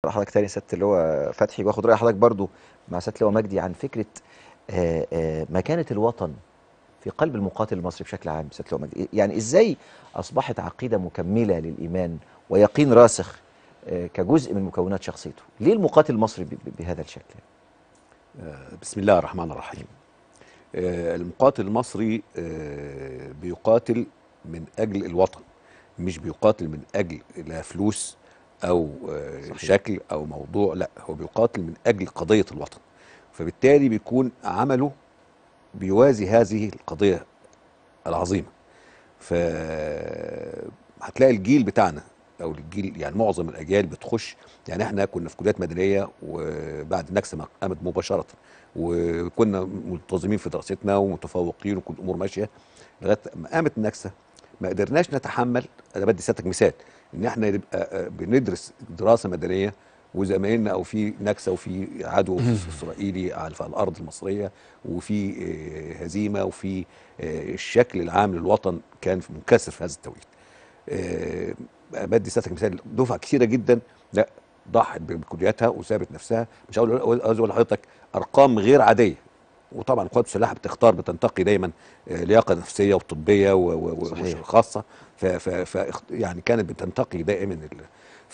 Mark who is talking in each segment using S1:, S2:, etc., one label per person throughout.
S1: راي حضرتك تاني سياده اللواء فتحي واخد راي حضرتك برضو مع سياده اللواء مجدي عن فكره آه، آه، مكانه الوطن في قلب المقاتل المصري بشكل عام سياده اللواء مجدي يعني ازاي اصبحت عقيده مكمله للايمان ويقين راسخ آه، كجزء من مكونات شخصيته ليه المقاتل المصري ب- ب- بهذا الشكل
S2: بسم الله الرحمن الرحيم آه، المقاتل المصري آه، بيقاتل من أجل الوطن مش بيقاتل من أجل لا فلوس أو آه،
S1: صحيح.
S2: شكل أو موضوع لا هو بيقاتل من أجل قضية الوطن فبالتالي بيكون عمله بيوازي هذه القضية العظيمة فهتلاقي الجيل بتاعنا او الجيل يعني معظم الاجيال بتخش يعني احنا كنا في كليات مدنيه وبعد النكسه ما قامت مباشره وكنا منتظمين في دراستنا ومتفوقين وكل الامور ماشيه لغايه ما قامت النكسه ما قدرناش نتحمل انا بدي سيادتك مثال ان احنا نبقى آه، بندرس دراسه مدنيه وزمايلنا او في نكسه وفي عدو اسرائيلي على في الارض المصريه وفي آه، هزيمه وفي آه، الشكل العام للوطن كان منكسر في هذا التوقيت. آه، بدي سيادتك مثال دفعه كثيره جدا لا ضحت بكلياتها وسابت نفسها مش هقول عاوز اقول لحضرتك ارقام غير عاديه وطبعا القوات المسلحه بتختار بتنتقي دايما آه، لياقه نفسيه وطبيه و- و- و-
S1: صحيح.
S2: وخاصه ف ف ف يعني كانت بتنتقي دائما ال- ف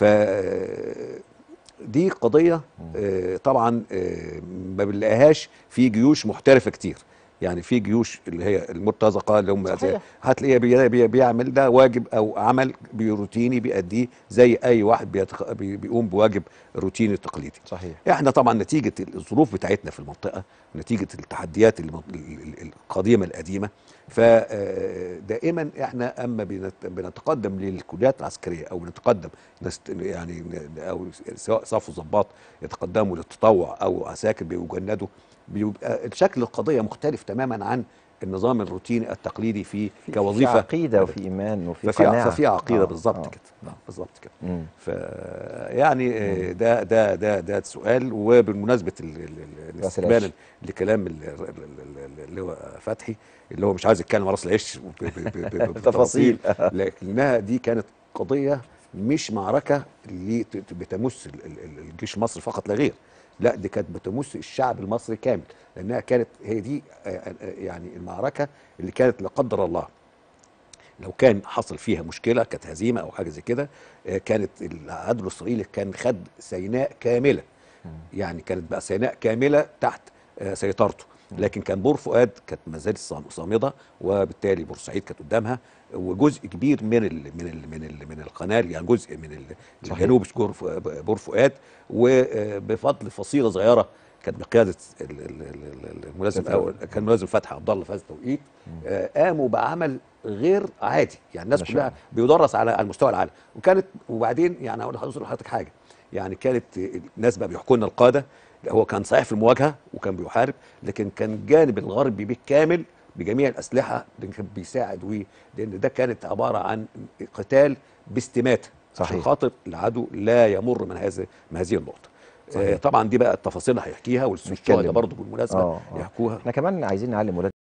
S2: دي قضيه آه، طبعا آه، ما بنلاقيهاش في جيوش محترفه كتير يعني في جيوش اللي هي المرتزقه اللي هم زي-
S1: صحيح.
S2: هتلاقيه بي بي بيعمل ده واجب او عمل بروتيني بيأديه زي اي واحد بيتخ... بي- بيقوم بواجب روتيني تقليدي
S1: صحيح
S2: احنا طبعا نتيجه الظروف بتاعتنا في المنطقه نتيجه التحديات الم- ال- ال- القديمه القديمه فدائما احنا اما بنت- بنتقدم للكليات العسكريه او بنتقدم نست يعني ن- او سواء صف ضباط يتقدموا للتطوع او عساكر بيجندوا بيبقى شكل القضيه مختلف تماما عن النظام الروتيني التقليدي في
S1: في-
S2: كوظيفه
S1: في عقيده وفي ايمان وفي
S2: ففي
S1: قناعه
S2: ففي عقيده
S1: آه،
S2: بالظبط
S1: آه.
S2: كده آه، بالظبط كده
S1: مم.
S2: ف يعني آه، ده ده ده ده سؤال وبالمناسبه ال- ال- ال-
S1: راس
S2: الاستكمالا
S1: العش.
S2: لكلام ال- ال- ال- ال- اللي هو فتحي اللي هو مش عايز يتكلم عن راس العش ب- ب- ب- ب-
S1: تفاصيل.
S2: لكنها دي كانت قضيه مش معركه اللي ت- ت- بتمس ال- ال- ال- الجيش المصري فقط لا غير لا دي كانت بتمس الشعب المصري كامل لانها كانت هي دي آه، آه، يعني المعركه اللي كانت لا قدر الله لو كان حصل فيها مشكله كانت هزيمه او حاجه زي كده آه، كانت العدو الاسرائيلي كان خد سيناء كامله يعني كانت بقى سيناء كامله تحت آه، سيطرته لكن كان بور فؤاد كانت ما زالت صام- صامده وبالتالي بورسعيد كانت قدامها وجزء كبير من ال من ال من ال من القناه يعني جزء من ال-
S1: صحيح.
S2: الجنوب جور ف- بور فؤاد وبفضل فصيله صغيره كانت بقياده ال- ال- ال- ال- الملازم الاول كان ملازم فتحي عبد الله في هذا التوقيت آه، قاموا بعمل غير عادي يعني الناس
S1: ما شاء
S2: كلها بيدرس على على مستوى العالم وكانت وبعدين يعني اقول لحضرتك لحضرتك حاجه يعني كانت الناس بقى بيحكوا لنا القاده هو كان صحيح في المواجهه وكان بيحارب لكن كان الجانب الغربي بالكامل بجميع الاسلحه اللي كان بيساعد و لان ده كانت عباره عن قتال باستماته عشان
S1: صحيح.
S2: خاطر العدو لا يمر من هذه من هذه النقطه
S1: صحيح.
S2: آه طبعا دي بقى التفاصيل هيحكيها والشهداء
S1: نتكلم.
S2: برضه بالمناسبه
S1: آه، آه.
S2: يحكوها
S1: احنا كمان عايزين نعلم ولادنا